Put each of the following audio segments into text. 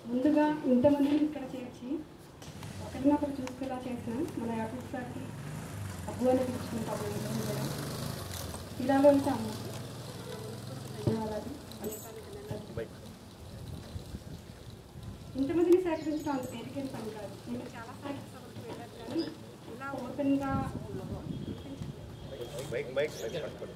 ముందుగా ఇంతమందిని ఇక్కడ చేర్చి ఒకరినొకరు చూసుకునేలా చేసిన మన యాకూబ్ సార్కి అబ్బు అని పిలుచుకుంటాము అందరం కూడా ఇలాలో అయితే అమ్మ ధన్యవాదాలు ఇంతమందిని సేకరించడం అంత తేలికైన పని కాదు నేను చాలా సార్లు సభకు వెళ్ళాను కానీ ఇలా ఓపెన్గా మైక్ మైక్ పట్టుకోండి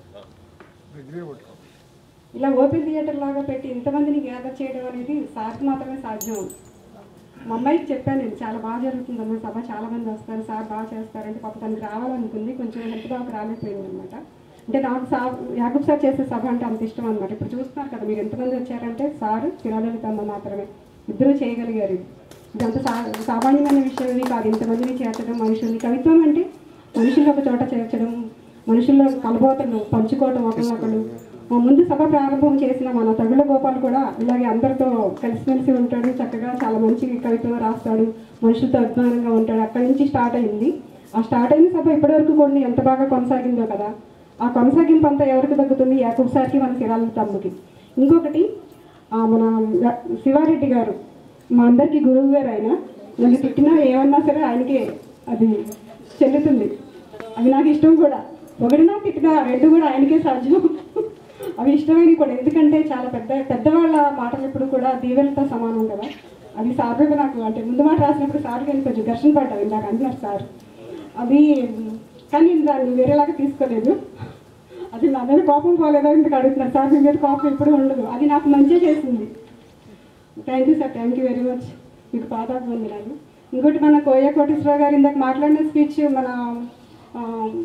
ఇలా ఓపెన్ థియేటర్ లాగా పెట్టి ఇంతమందిని గ్యాదర్ చేయడం అనేది సార్కి మాత్రమే సాధ్యం మా అమ్మాయికి చెప్పాను నేను చాలా బాగా జరుగుతుంది అమ్మ సభ చాలా మంది వస్తారు సార్ బాగా చేస్తారంటే పాప తనకి రావాలనుకుంది కొంచెం హెల్ప్గా ఒక రాలేకపోయింది అనమాట అంటే నాకు సా యాకూబ్ సార్ చేసే సభ అంటే అంత ఇష్టం అనమాట ఇప్పుడు చూస్తున్నారు కదా మీరు ఎంతమంది వచ్చారంటే సార్ చిరాలలితమ్మ మాత్రమే ఇద్దరూ చేయగలిగారు ఇది. ఇదంత సా సామాన్యమైన విషయం ఇది కాదు ఇంతమందిని చేర్చడం మనుషుల్ని కవిత్వం అంటే మనుషుల్ని ఒక చోట చేర్చడం మనుషుల్లో కలబోతలు పంచుకోవటం ఒకరినొకరు మా ముందు సభ ప్రారంభం చేసిన మన తగుల గోపాల్ కూడా ఇలాగే అందరితో కలిసిమెలిసి ఉంటాడు చక్కగా చాలా మంచి కవిత్వం రాస్తాడు మనుషులతో అభిమానంగా ఉంటాడు అక్కడి నుంచి స్టార్ట్ అయింది ఆ స్టార్ట్ అయిన సభ ఇప్పటివరకు కొన్ని ఎంత బాగా కొనసాగిందో కదా ఆ కొనసాగింపు అంతా ఎవరికి తగ్గుతుంది యాకూబ్ సార్కి మన శిరాల తమ్ముకి ఇంకొకటి ఆ, మన శివారెడ్డి గారు మా అందరికీ గురువు గారు ఆయన నన్ను తిట్టినా ఏమన్నా సరే ఆయనకే అది చెల్లుతుంది అది నాకు ఇష్టం కూడా ఒకటినా తిట్టినా రెండు కూడా ఆయనకే సాధ్యం అవి ఇష్టమైనవి కూడా ఎందుకంటే చాలా పెద్ద పెద్దవాళ్ళ మాటలు ఎప్పుడు కూడా దీవెనతో సమానం కదా అది సార్ మీద నాకు అంటే ముందు మాట రాసినప్పుడు సార్ కానీ కొంచెం ఘర్షణ పడ్డారు ఇందాక అంటున్నారు సార్ అది కానీ నేను దాన్ని వేరేలాగా తీసుకోలేదు అది నా మీద కోపం పోలేదో ఎందుకు అడుగుతున్నారు సార్ మీ మీద కోపం ఎప్పుడు ఉండదు అది నాకు మంచిగా చేసింది thank you sir thank you very much మీకు పాదాభివందనాలు ఇంకోటి మన కోయ కోటేశ్వరరావు గారు ఇందాక మాట్లాడిన స్పీచ్ మన ఆ,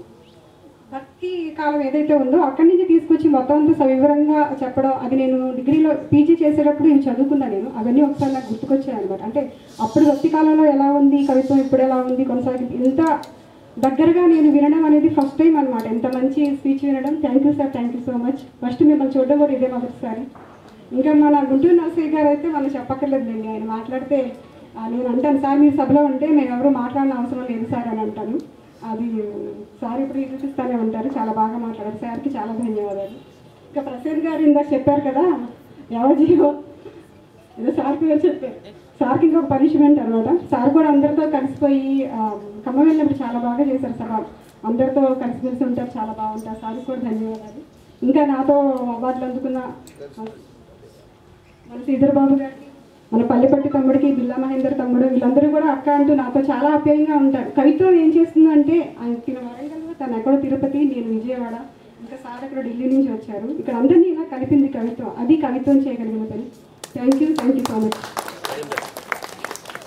భక్తి కాలం ఏదైతే ఉందో అక్కడి నుంచి తీసుకొచ్చి మొత్తం అంతా సవివరంగా చెప్పడం అది నేను డిగ్రీలో పీజీ చేసేటప్పుడు ఇవి చదువుకున్నా నేను అవన్నీ ఒకసారి నాకు గుర్తుకొచ్చాయి అనమాట అంటే అప్పుడు భక్తి కాలంలో ఎలా ఉంది కవిత్వం ఇప్పుడు ఎలా ఉంది కొనసాగింది ఇంత దగ్గరగా నేను వినడం అనేది ఫస్ట్ టైం అనమాట ఎంత మంచి స్పీచ్ వినడం thank you sir thank you so much first మిమ్మల్ని చూడడం కూడా ఇదే మొదటిసారి ఇంకా మన గుంటూరు నరసయ్య గారు అయితే మనం చెప్పక్కర్లేదులేండి ఆయన మాట్లాడితే ఆ, నేను అంటాను సార్ మీరు సభలో ఉంటే మేము ఎవరు మాట్లాడిన అవసరం లేదు సార్ అని అంటాను అది సార్ ఇప్పుడు చూపిస్తానే ఉంటారు చాలా బాగా మాట్లాడారు సార్కి చాలా ధన్యవాదాలు ఇంకా ప్రసాద్ గారు ఇందాక చెప్పారు కదా ఎవజీవో ఏదో సార్ పేరు చెప్పారు సార్కి ఇంకొక పనిష్మెంట్ అనమాట సార్ కూడా అందరితో కలిసిపోయి ఆ, ఖమ్మం వెళ్ళినప్పుడు చాలా బాగా చేశారు సభ అందరితో కలిసిమెలిసి ఉంటారు చాలా బాగుంటారు సార్కి కూడా ధన్యవాదాలు ఇంకా నాతో అవార్డులు అందుకున్న ఆ, మన శ్రీధర్ బాబు గారికి మన పల్లెపట్టి తమ్ముడికి బిల్లా మహేందర్ తమ్ముడు వీళ్ళందరూ కూడా అక్క అంటూ నాతో చాలా ఆప్యాయంగా ఉంటారు కవిత్వం ఏం చేస్తుందంటే ఆయన తిన వరంగల్ తను ఎక్కడో తిరుపతి నేను విజయవాడ ఇంకా సార్ అక్కడ ఢిల్లీ నుంచి వచ్చారు ఇక్కడ అందరినీ ఇలా కలిపింది కవిత్వం అది కవిత్వం చేయగలిగిన పని thank you thank you so much